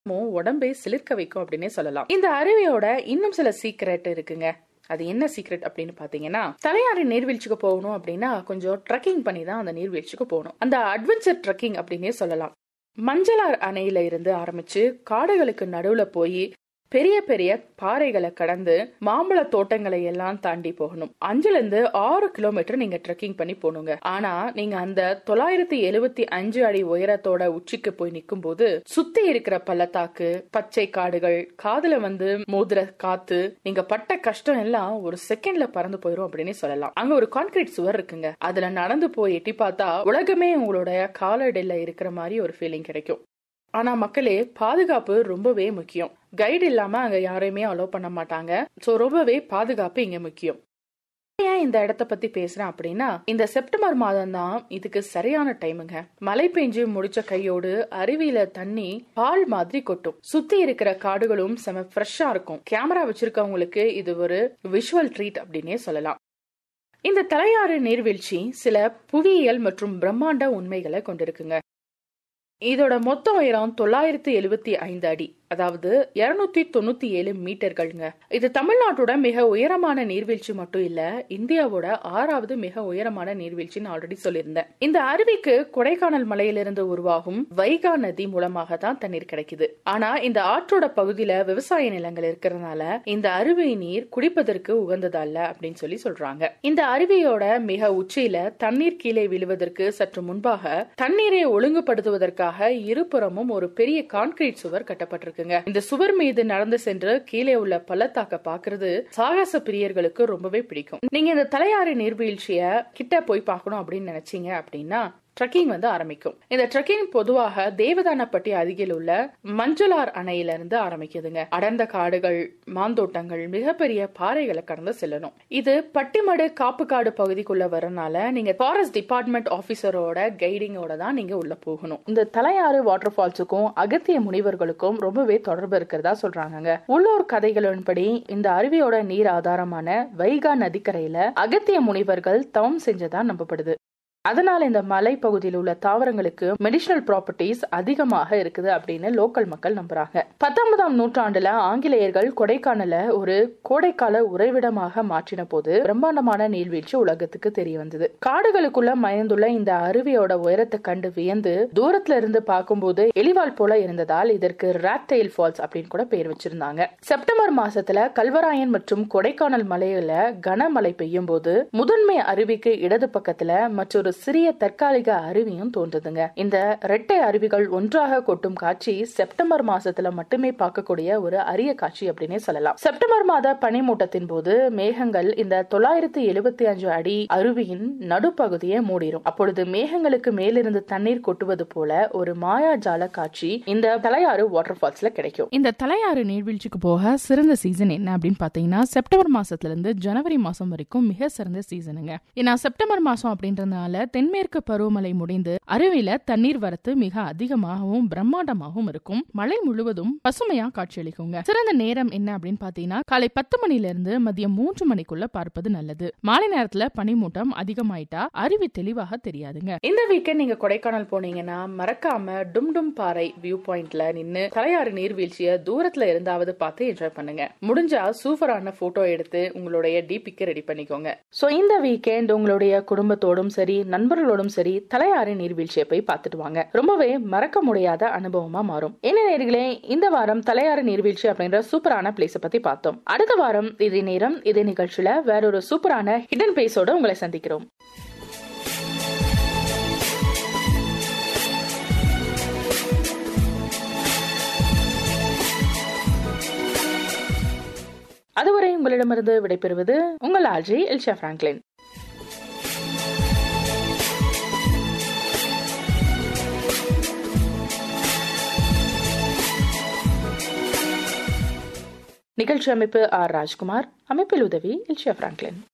உடம்பை சிலிர்க்க வைக்கும் அப்படின்னே சொல்லலாம் இந்த அருவியோட இன்னும் சில சீக்ரெட் இருக்குங்க அது என்ன சீக்ரெட் அப்படின்னு பாத்தீங்கன்னா தலையாறு நீர்வீழ்ச்சிக்கு போகணும் அப்படின்னா கொஞ்சம் ட்ரெக்கிங் பண்ணி தான் அந்த நீர்வீழ்ச்சிக்கு போகணும் அந்த அட்வென்ச்சர் ட்ரெக்கிங் அப்படின்னே சொல்லலாம் மஞ்சளார் அணையில இருந்து ஆரம்பிச்சு காடுகளுக்கு நடுவுல போய் பெரிய பெரிய பாறைகளை கடந்து மாம்பழ தோட்டங்களை எல்லாம் தாண்டி போகணும் அஞ்சுல இருந்து ஆறு கிலோமீட்டர் நீங்க ட்ரெக்கிங் பண்ணி போகணுங்க ஆனா நீங்க அந்த தொள்ளாயிரத்தி எழுபத்தி அஞ்சு அடி உயரத்தோட உச்சிக்கு போய் நிக்கும் போது சுத்தி இருக்கிற பள்ளத்தாக்கு பச்சை காடுகள் காதுல வந்து மோதிர காத்து நீங்க பட்ட கஷ்டம் எல்லாம் ஒரு செகண்ட்ல பறந்து போயிரும் அப்படின்னு சொல்லலாம் அங்க ஒரு கான்கிரீட் சுவர் இருக்குங்க அதுல நடந்து போய் எட்டி பார்த்தா உலகமே உங்களோட காலடியில இருக்கிற மாதிரி ஒரு ஃபீலிங் கிடைக்கும் ஆனா மக்களே பாதுகாப்பு ரொம்பவே முக்கியம் கைடு இல்லாம அங்க யாரையுமே அலோவ் பண்ண மாட்டாங்க சோ ரொம்பவே பாதுகாப்பு இங்க முக்கியம் ஏன் இந்த இடத்த பத்தி பேசுறேன் அப்படின்னா இந்த செப்டம்பர் மாதம் தான் இதுக்கு சரியான டைமுங்க மழை பெஞ்சு முடிச்ச கையோடு அருவியில தண்ணி பால் மாதிரி கொட்டும் சுத்தி இருக்கிற காடுகளும் செம ஃப்ரெஷ்ஷா இருக்கும் கேமரா வச்சிருக்கவங்களுக்கு இது ஒரு விஷுவல் ட்ரீட் அப்படின்னே சொல்லலாம் இந்த தலையாறு நீர்வீழ்ச்சி சில புவியியல் மற்றும் பிரம்மாண்ட உண்மைகளை கொண்டிருக்குங்க இதோட மொத்த உயரம் தொள்ளாயிரத்தி எழுபத்தி ஐந்து அடி அதாவது இருநூத்தி தொண்ணூத்தி ஏழு மீட்டர்கள்ங்க இது தமிழ்நாட்டோட மிக உயரமான நீர்வீழ்ச்சி மட்டும் இல்ல இந்தியாவோட ஆறாவது மிக உயரமான நீர்வீழ்ச்சின்னு ஆல்ரெடி சொல்லியிருந்தேன் இந்த அருவிக்கு கொடைக்கானல் மலையிலிருந்து உருவாகும் வைகா நதி மூலமாக தான் தண்ணீர் கிடைக்குது ஆனா இந்த ஆற்றோட பகுதியில விவசாய நிலங்கள் இருக்கிறதுனால இந்த அருவி நீர் குடிப்பதற்கு உகந்ததல்ல அப்படின்னு சொல்லி சொல்றாங்க இந்த அருவியோட மிக உச்சியில தண்ணீர் கீழே விழுவதற்கு சற்று முன்பாக தண்ணீரை ஒழுங்குபடுத்துவதற்காக இருபுறமும் ஒரு பெரிய கான்கிரீட் சுவர் கட்டப்பட்டிருக்கு இருக்குங்க இந்த சுவர் மீது நடந்து சென்று கீழே உள்ள பள்ளத்தாக்க பாக்குறது சாகச பிரியர்களுக்கு ரொம்பவே பிடிக்கும் நீங்க இந்த தலையாறு நீர்வீழ்ச்சிய கிட்ட போய் பார்க்கணும் அப்படின்னு நினைச்சீங்க அப்படின்னா ட்ரெக்கிங் வந்து ஆரம்பிக்கும் இந்த ட்ரெக்கிங் பொதுவாக தேவதானப்பட்டி அருகில் உள்ள மஞ்சளார் அணையில இருந்து ஆரம்பிக்குதுங்க அடர்ந்த காடுகள் மாந்தோட்டங்கள் மிகப்பெரிய பாறைகளை கடந்து செல்லணும் இது பட்டிமடு காப்பு காடு பகுதிக்குள்ள வரனால நீங்க ஃபாரஸ்ட் டிபார்ட்மெண்ட் ஆபீசரோட கைடிங்கோட தான் நீங்க உள்ள போகணும் இந்த தலையாறு வாட்டர் ஃபால்ஸுக்கும் அகத்திய முனிவர்களுக்கும் ரொம்பவே தொடர்பு இருக்கிறதா சொல்றாங்க உள்ளூர் கதைகளின்படி இந்த அருவியோட நீர் ஆதாரமான வைகா நதிக்கரையில அகத்திய முனிவர்கள் தவம் செஞ்சதா நம்பப்படுது அதனால இந்த மலை பகுதியில் உள்ள தாவரங்களுக்கு மெடிசினல் ப்ராப்பர்ட்டிஸ் அதிகமாக இருக்குது அப்படின்னு லோக்கல் மக்கள் நம்புறாங்க பத்தொன்பதாம் நூற்றாண்டுல ஆங்கிலேயர்கள் கொடைக்கானல ஒரு கோடைக்கால உறைவிடமாக மாற்றின போது பிரம்மாண்டமான நீர்வீழ்ச்சி உலகத்துக்கு தெரிய வந்தது காடுகளுக்குள்ள மயந்துள்ள இந்த அருவியோட உயரத்தை கண்டு வியந்து தூரத்துல இருந்து பார்க்கும்போது எலிவால் போல இருந்ததால் இதற்கு ராக்டெயில் ஃபால்ஸ் அப்படின்னு கூட பேர் வச்சிருந்தாங்க செப்டம்பர் மாசத்துல கல்வராயன் மற்றும் கொடைக்கானல் மலையில கனமழை பெய்யும் போது முதன்மை அருவிக்கு இடது பக்கத்துல மற்றொரு ஒரு சிறிய தற்காலிக அருவியும் தோன்றுதுங்க இந்த இரட்டை அருவிகள் ஒன்றாக கொட்டும் காட்சி செப்டம்பர் மாசத்துல மட்டுமே பார்க்கக்கூடிய ஒரு அரிய காட்சி அப்படின்னே சொல்லலாம் செப்டம்பர் மாத பனிமூட்டத்தின் போது மேகங்கள் இந்த தொள்ளாயிரத்தி எழுபத்தி அஞ்சு அடி அருவியின் நடுப்பகுதியை மூடிடும் அப்பொழுது மேகங்களுக்கு மேலிருந்து தண்ணீர் கொட்டுவது போல ஒரு மாயாஜால காட்சி இந்த தலையாறு வாட்டர் ஃபால்ஸ்ல கிடைக்கும் இந்த தலையாறு நீர்வீழ்ச்சிக்கு போக சிறந்த சீசன் என்ன அப்படின்னு பாத்தீங்கன்னா செப்டம்பர் மாசத்துல இருந்து ஜனவரி மாசம் வரைக்கும் மிக சிறந்த சீசனுங்க ஏன்னா செப்டம்பர் மாசம் அப்படின்றதுனால தென்மேற்கு பருவமழை முடிந்து அருவியில தண்ணீர் வரத்து மிக அதிகமாகவும் பிரம்மாண்டமாகவும் இருக்கும் மழை முழுவதும் பசுமையா காட்சியளிக்குங்க சிறந்த நேரம் என்ன அப்படின்னு பாத்தீங்கன்னா காலை பத்து மணில இருந்து மதியம் மூன்று மணிக்குள்ள பார்ப்பது நல்லது மாலை நேரத்துல பனிமூட்டம் அதிகமாயிட்டா அருவி தெளிவாக தெரியாதுங்க இந்த வீக்கெண்ட் நீங்க கொடைக்கானல் போனீங்கன்னா மறக்காம டும் டும் பாறை வியூ பாயிண்ட்ல நின்னு தலையாறு நீர்வீழ்ச்சிய தூரத்துல இருந்தாவது பார்த்து என்ஜாய் பண்ணுங்க முடிஞ்சா சூப்பரான போட்டோ எடுத்து உங்களுடைய டிபிக்கு ரெடி பண்ணிக்கோங்க சோ இந்த வீக்கெண்ட் உங்களுடைய குடும்பத்தோடும் சரி நண்பர்களோடும் சரி தலையாறு நீர்வீழ்ச்சியை போய் பார்த்துட்டு வாங்க ரொம்பவே மறக்க முடியாத அனுபவமா மாறும் என்ன நேர்களே இந்த வாரம் தலையாறு நீர்வீழ்ச்சி அப்படின்ற சூப்பரான பிளேஸ பத்தி பார்த்தோம் அடுத்த வாரம் இதே நேரம் இதே நிகழ்ச்சியில வேறொரு சூப்பரான ஹிடன் பிளேஸோட உங்களை சந்திக்கிறோம் அதுவரை உங்களிடமிருந்து விடைபெறுவது உங்கள் ஆர்ஜி எல்ஷா பிராங்க்லின் நிகழ்ச்சி அமைப்பு ஆர் ராஜ்குமார் அமைப்பில் உதவி எல்ஷா பிராங்க்லின்